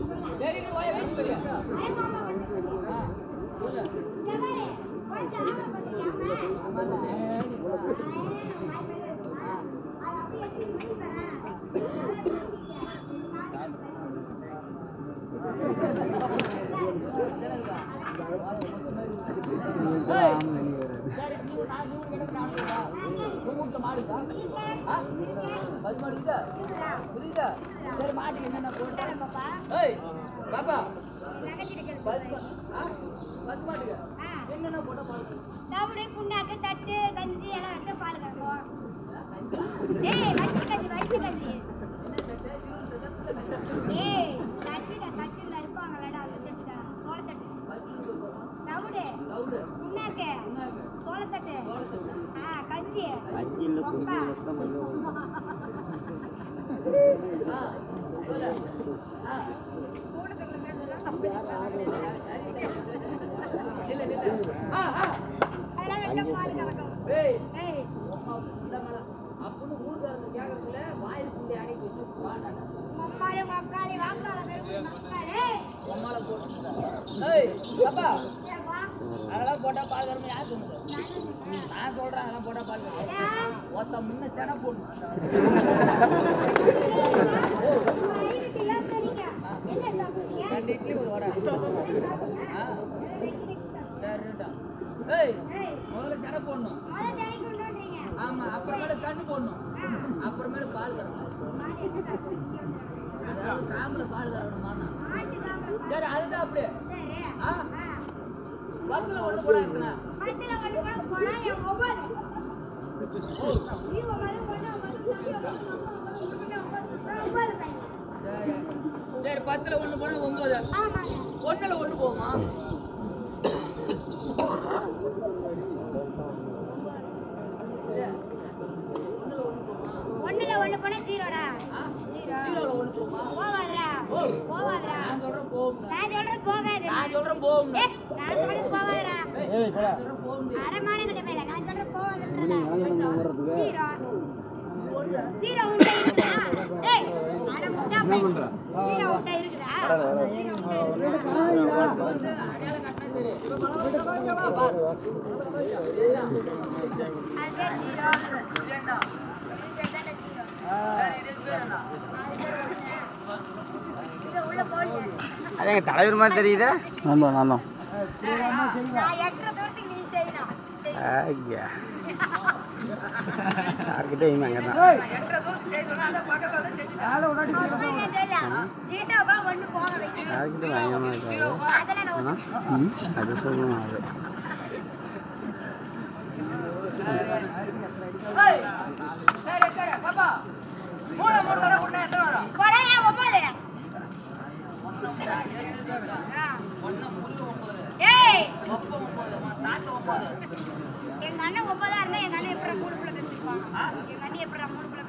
சரி நீ வாய வச்சு போறியா ஆ சொல்லு ஏய், சரி நீ ஒரு நாலு நூறு கிடக்கு நாலு நூறா? உன் வீட்டுல மாடு இருக்கா? ஆ? பசு மாடு இருக்கா? இருக்குதா? சரி மாட்டுக்கு என்னென்ன போட்டு ஏய் பாப்பா பசு ஆ? பசு மாட்டுக்கு என்னென்ன போட்டா பால் கறக்கும்? தவிடு புண்ணாக்கு தட்டு கஞ்சி எல்லாம் வச்சு பால் கறக்கும் ஏய் வடிச்சு கஞ்சி வடிச்சு கஞ்சி ஏய் தட்டுடா தட்டுல இருப்பாங்களடா அந்த தட்டுடா சோளத்தட்டு தவிடு தவிடு, புண்ணாக்கு புண்ணாக்கு, சோளத்தட்டு சோளத்தட்டு. ஆ கஞ்சி அஞ்சில் கொக்கா ஆ, சொல்லு. ஆ. இல்ல, இல்ல. ஆ, ஆ. அதெல்லாம் வச்சா பால் கறக்கும் ஏய், ஏய் உம்மா, இந்த மேல. அப்படின்னு ஊர்க்காரங்க கேட்கறதுல வாயில் புள்ளி அணைக்கி வச்சு வாண்டாங்க. மக்காளி மக்காளி வாக்காள வெறும் மக்காளி உம்மால போட்டு. ஏய், அப்பா, ஏய் வா அதெல்லாம் போட்டா பால் கறக்கும் யார் சொன்னது? நான் சொல்றேன் அதெல்லாம் போட்டா பால் கறக்கும் ஏன் ஒருத்த முன்ன சென போடணும் இதுக்கு ஏன் தெரியுங்க என்ன சாப்பிடுறீங்க ரெண்டு இட்லி ஒரு வடை ஆ, சரிடா. ஏய் ஏய் முதல்ல சென போடணும் முதல்ல தேடி கொண்டு வந்தீங்க ஆமா அப்புறமேல கண்ணு போடணும் அப்புறமேல பால் கறக்கணும் மாடு என்ன சாப்பிடுறீங்க அதாவது காம்புல பால் கறக்கணுமாண்ணா மாட்டு சாப்பிடுறோம் சரி அதுதான் அப்படியே சரி ஆ பத்துல ஒண்ணு கூட இருக்குண்ணா மாட்டுல கொண்டு போனா போனா என் ஒவ்வொரு நீ ஒவ்வொரு ஒண்ணு ஒவ்வொரு தம்பி ஒவ்வொரு அம்மா ஒவ்வொரு முருகன் ஒவ்வொரு ஒவ்வொரு பையன் சரி சரி பத்துல ஒண்ணு போனா ஒன்பது ஆமாங்க ஒண்ணுல ஒண்ணு போகுமா ஒண்ணுல ஒண்ணு போனா ஜீரோடா ஆ? ஜீரோ கீழோல ஒண்ணு போகுமா போவாதுடா ஓ. போவாதுடா நான் சொல்றேன் போகும் நான் சொல்றது போகாது நான் சொல்றேன் போகும் ஏ நான் சொல்றது போவாதுடா நான் சொல்றேன் போகும் அடமானங்கிட்ட மேல நான் சொல்றது போவாதுன்றா ஜீரோ ஜீரோ உண்டை இருக்குதா டேய் அட முட்டா பையன் ஜீரோ உண்டை இருக்குதா ஜீரோ உண்டை இருக்குதா அது பேர் ஜீரோ ஜீரோ உள்ள போடுங்க அது எங்கள் தலைவர் மாதிரி தெரியுதா ஆமாம் நான் நான் எட்டரை தூரத்துக்கு நீ செய்யணும் ஐயா யார்கிட்ட அங்கே தான் ஜீட்டோவா ஒண்ணு போக வைக்கணும் யார்கிட்ட பயங்கரமாக இருக்காது அதெல்லாம் நான் ஆனால் ம் அது சொல்லணும் அது ஏய், சரி சரி பாப்பா மூணு மூணு தடவை விட்டா எத்தனை வரும் போடா ஏன் ஒன்பது ஆ. ஏய் ஒப்ப ஒன்பது தாத்த ஒன்பது எங்க அண்ணன் ஒன்பதா இருந்தா எங்க அண்ணன் எப்படி மூணு பிள்ளை பெற்றிருப்பான் எங்க அண்ணன் எப்படி மூணு பிள்ளை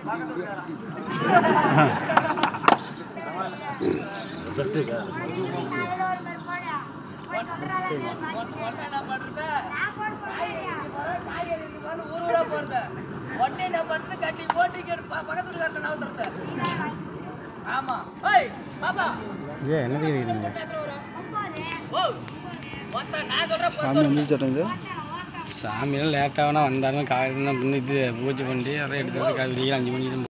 பெற்றிருப்பான் காலையில ஒரு பேர் போடா போய் சொல்றாளா இல்லையான்னு பாத்துட்டு. என்ன பண்றது நான் போட போறேன் இப்பதான் காய்கறி மாதிரி ஊர் ஊரா போறது உடனே என்ன பண்றது கட்டி போட்டு இங்க ப- பக்கத்து வீட்டுக்காரத்தை நவுத்துறது ஆமா ஏய் பாப்பா ஏன் என்ன தெரியுதுங்க பொண்ணு எத்தனை வரும் ஒன்பது ஓ மொத்த நான் சொல்றேன் பத்து வரும். வந்துச்சு சாமியெல்லாம் லேட்டாகனா வந்தாலும் காலையில் இது பூஜை பண்ணி அதை எடுத்து வந்து விடிய அஞ்சு மணிக்கு தான்